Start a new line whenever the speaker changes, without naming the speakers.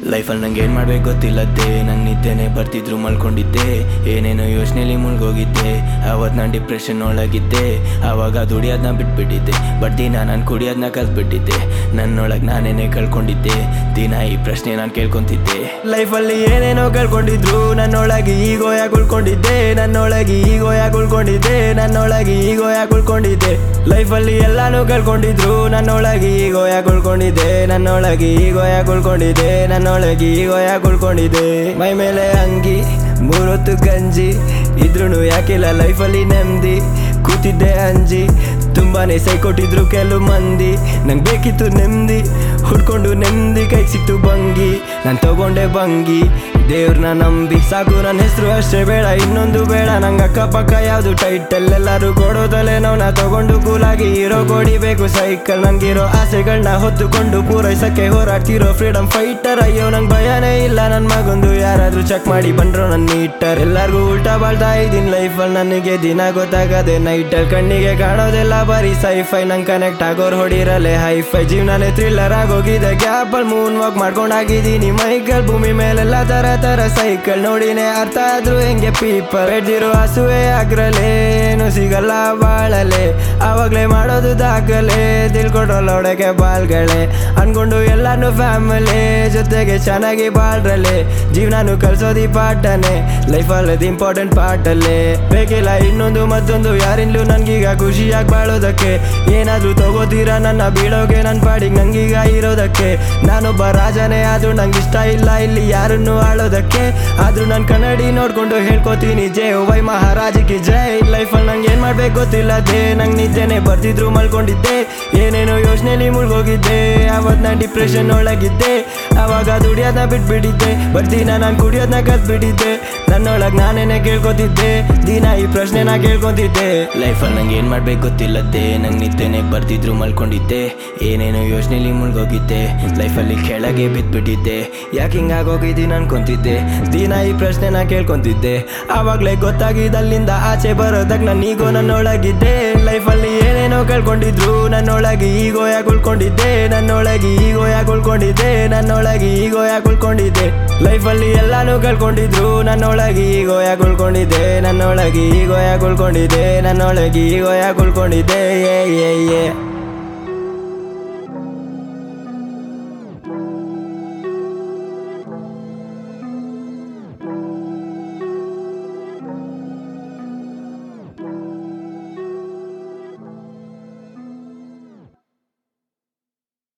ಲೈಫಲ್ಲಿ ನಂಗೆ ಏನು ಮಾಡ್ಬೇಕು ಗೊತ್ತಿಲ್ಲದ್ದೆ ನಂಗೆ ನಿದ್ದೆನೆ ಬರ್ತಿದ್ರು ಮಲ್ಕೊಂಡಿದ್ದೆ ಏನೇನೋ ಯೋಚನೆಲಿ ಮುಳ್ಗೋಗಿದ್ದೆ ಅವತ್ತು ನಾನು ಡಿಪ್ರೆಷನ್ ಒಳಗಿದ್ದೆ ಆವಾಗ ದುಡಿಯೋದನ್ನ ಬಿಟ್ಬಿಟ್ಟಿದ್ದೆ ಬಟ್ ದಿನ ನಾನು ಕುಡಿಯೋದನ್ನ ಕಲ್ತ್ಬಿಟ್ಟಿದ್ದೆ ನನ್ನೊಳಗೆ ನಾನೇನೇ ಕಳ್ಕೊಂಡಿದ್ದೆ ದಿನ ಈ ಪ್ರಶ್ನೆ ನಾನು ಕೇಳ್ಕೊಂತಿದ್ದೆ ಲೈಫಲ್ಲಿ ಏನೇನೋ ಕಳ್ಕೊಂಡಿದ್ರು ನನ್ನೊಳಗೆ ಈಗೋ ಯಾಕೆ ಉಳ್ಕೊಂಡಿದ್ದೆ ನನ್ನೊಳಗೆ ಈಗೋ ಯಾಕೆ ಉಳ್ಕೊಂಡಿದ್ದೆ ನನ್ನೊಳಗೆ ಈಗೋ ಯಾಕೆ ಉಳ್ಕೊಂಡಿದ್ದೆ ಲೈಫಲ್ಲಿ ಎಲ್ಲಾನು ಕಳ್ಕೊಂಡಿದ್ರು ನನ್ನೊಳಗೆ ಈಗೋ ಯಾಕೆ ಉಳ್ಕೊಂಡಿದ್ದೆ ನನ್ನೊಳಗೆ ಈಗೋ ಯಾಕೆ ಉಳ್ಕೊಂಡಿದ್ದೆ ನನ್ನೊಳಗೆ ಈಗೋ ಯಾಕೆ ಉಳ್ಕೊಂಡಿದ್ದೆ ಮೈ ಮೇಲೆ ಅಂಗಿ ಮೂರೊತ್ತು ಗಂಜಿ ಇದ್ರೂ ಯಾಕಿಲ್ಲ ಲೈಫಲ್ಲಿ ನೆಮ್ಮದಿ ಕೂತಿದ್ದೆ ಅಂಜಿ ತುಂಬಾನೇ ಸೈ ಕೊಟ್ಟಿದ್ರು ಕೆಲವು ಮಂದಿ ನಂಗೆ ಬೇಕಿತ್ತು ನೆಮ್ಮದಿ ಹುಡ್ಕೊಂಡು ನೆಮ್ಮದಿ ಕೈಗೆ ಸಿಕ್ತು ಬಂಗಿ ನಾನು ತಗೊಂಡೆ ಬಂಗಿ ದೇವ್ರನ್ನ ನಂಬಿ ಸಾಕು ನನ್ನ ಹೆಸರು ಅಷ್ಟೇ ಬೇಡ ಇನ್ನೊಂದು ಬೇಡ ನಂಗೆ ಅಕ್ಕಪಕ್ಕ ಯಾವುದು ಟೈಟಲ್ ಎಲ್ಲರೂ ಕೊಡೋದಲ್ಲೇ ನಾ ತಗೊಂಡು ಕೂಲಾಗಿ ಹೀರೋ ಕೊಡಿಬೇಕು ಸೈಕಲ್ ನನ್ಗಿರೋ ಆಸೆಗಳನ್ನ ಹೊತ್ತುಕೊಂಡು ಪೂರೈಸಕ್ಕೆ ಹೋರಾಡ್ತಿರೋ ಫ್ರೀಡಮ್ ಫೈಟರ್ ಅಯ್ಯೋ ನಂಗೆ ಭಯನೇ ಇಲ್ಲ ನನ್ನ ಮಗೊಂದು ಯಾರಾದ್ರೂ ಚೆಕ್ ಮಾಡಿ ಬಂದ್ರು ನನ್ನ ನೀಟರ್ ಎಲ್ಲರಿಗೂ ಉಲ್ಟಾ ಬಾಳ್ತಾ ಇದ್ದೀನಿ ಲೈಫಲ್ಲಿ ನನಗೆ ದಿನ ಗೊತ್ತಾಗದೆ ನೈಟಲ್ಲಿ ಕಣ್ಣಿಗೆ ಕಾಣೋದೆಲ್ಲ ಬರೀ ಸೈಫೈ ನಂಗೆ ಕನೆಕ್ಟ್ ಆಗೋರು ಹೊಡಿರಲೆ ಹೈಫೈ ಜೀವನನೇ ಥ್ರಿಲ್ಲರ್ ಆಗೋಗಿದೆ ಗ್ಯಾಪಲ್ಲಿ ಮೂನ್ ವಾಕ್ ಮಾಡ್ಕೊಂಡಾಗಿದ್ದೀನಿ ಮೈಕಲ್ ಭೂಮಿ ಮೇಲೆಲ್ಲ ತರ ತರ ಸೈಕಲ್ ನೋಡಿನೇ ಅರ್ಥ ಆದ್ರೂ ಹೆಂಗೆ ಪೀಪರ್ ಬೆಡ್ದಿರೋ ಹಸುವೆ ಆಗ್ರಲೆ ಏನು ಸಿಗಲ್ಲ ಬಾಳಲೆ ಆವಾಗ್ಲೇ ಮಾಡೋದು ದಾಖಲೆ ತಿಳ್ಕೊಂಡ್ರಲ್ಲ ಒಳಗೆ ಬಾಲ್ಗಳೇ ಅನ್ಕೊಂಡು ಎಲ್ಲಾನು ಫ್ಯಾಮಿಲಿ ಜೊತೆಗೆ ಚೆನ್ನಾಗಿ ಬಾಳ್ರಲೆ ಜೀವನಾನು ಕಲ್ಸೋದಿ ಪಾಠನೆ ಲೈಫಲ್ಲಿ ಇಂಪಾರ್ಟೆಂಟ್ ಪಾರ್ಟಲ್ಲೇ ಬೇಕಿಲ್ಲ ಇನ್ನೊಂದು ಮತ್ತೊಂದು ಯಾರಿಂದಲೂ ನನ್ಗೀಗ ಖುಷಿಯಾಗಿ ಬಾಳೋದಕ್ಕೆ ಏನಾದ್ರೂ ತಗೋತೀರಾ ನನ್ನ ಬೀಳೋಗೆ ನನ್ನ ಪಾಡಿಗೆ ನಂಗೀಗ ಇರೋದಕ್ಕೆ ನಾನೊಬ್ಬ ರಾಜನೇ ಆದ್ರೂ ನಂಗೆ ಇಷ್ಟ ಇಲ್ಲ ಇಲ್ಲಿ ಯಾರನ್ನು ಆಳೋದಕ್ಕೆ ಆದ್ರೂ ನಾನು ಕನ್ನಡಿ ನೋಡ್ಕೊಂಡು ಹೇಳ್ಕೊತೀನಿ ಜೈ ವೈ ಮಹಾರಾಜಿಗೆ ಜೈ ಲೈಫಲ್ಲಿ ನಂಗೆ ಏನ್ ಮಾಡ್ಬೇಕು ಗೊತ್ತಿಲ್ಲ ದೇ ನಂಗೆ ನಿದ್ದೆನೆ ಬರ್ತಿದ್ರು ಮಲ್ಕೊಂಡಿದ್ದೆ ಏನೇನೋ ಯೋಚನೆಲಿ ಮುಳ್ಗೋಗಿದ್ದೆ ಅವತ್ತು ನಾನು ಡಿಪ್ರೆಷನ್ ಒಳಗಿದ್ದೆ ಆವಾಗ ದುಡಿಯೋದನ್ನ ಬಿಟ್ಬಿಟ್ಟಿದ್ದೆ ಬಟ್ ದಿನ ನಾನು ಕುಡಿಯೋದನ್ನ ಕಲ್ತ್ಬಿಟ್ಟಿದ್ದೆ ನನ್ನೊಳಗೆ ನಾನೇನೆ ಕೇಳ್ಕೊತಿದ್ದೆ ದಿನ ಈ ಪ್ರಶ್ನೆನ ಕೇಳ್ಕೊತಿದ್ದೆ ಲೈಫಲ್ಲಿ ನಂಗೆ ಏನು ಮಾಡ್ಬೇಕು ಗೊತ್ತಿಲ್ಲದ್ದೆ ನಂಗೆ ನಿದ್ದೆನೆ ಬರ್ತಿದ್ರು ಮಲ್ಕೊಂಡಿದ್ದೆ ಏನೇನೋ ಯೋಚನೆಲಿ ಮುಳ್ಗೋಗಿದ್ದೆ ಲೈಫಲ್ಲಿ ಕೆಳಗೆ ಬಿದ್ದುಬಿಟ್ಟಿದ್ದೆ ಯಾಕೆ ಹಿಂಗಾಗೋಗಿದ್ದೀನಿ ಅನ್ಕೊಂತಿದ್ದೆ ದಿನ ಈ ಪ್ರಶ್ನೆನ ಕೇಳ್ಕೊಂತಿದ್ದೆ ಆವಾಗಲೇ ಗೊತ್ತಾಗಿದ್ದಲ್ಲಿಂದ ಆಚೆ ಬರೋದಕ್ಕೆ ನಾನು ಈಗೋ ನನ್ನೊಳಗಿದ್ದೆ ಲೈಫಲ್ಲಿ ಏನೇನೋ ಕಳ್ಕೊಂಡಿದ್ರು ನನ್ನೊಳಗೆ ಈಗೋ ಯಾಕೆ ಉಳ್ಕೊಂಡಿದ್ದೆ ನನ್ನೊಳಗೆ ಈಗೋ ಯಾಕೆ ಉಳ್ಕೊಂಡಿದ್ದೆ ನನ್ನೊಳಗೆ ಈಗೋ ಯಾಕೆ ಉಳ್ಕೊಂಡಿದ್ದೆ ಲೈಫಲ್ಲಿ ಎಲ್ಲಾನು ಕಳ್ಕೊಂಡಿದ್ರು ನನ್ನೊಳಗೆ ಈಗೋ ಯಾಕೆ ಉಳ್ಕೊಂಡಿದ್ದೆ ನನ್ನೊಳಗೆ ಈಗೋ ಯಾಕೆ ಉಳ್ಕೊಂಡಿದ್ದೆ ನನ್ನೊಳಗೆ ಈಗೋ ಯಾಕೆ ಉಳ್ಕೊಂಡಿದ್ದೆ ಏ ಏ ಏ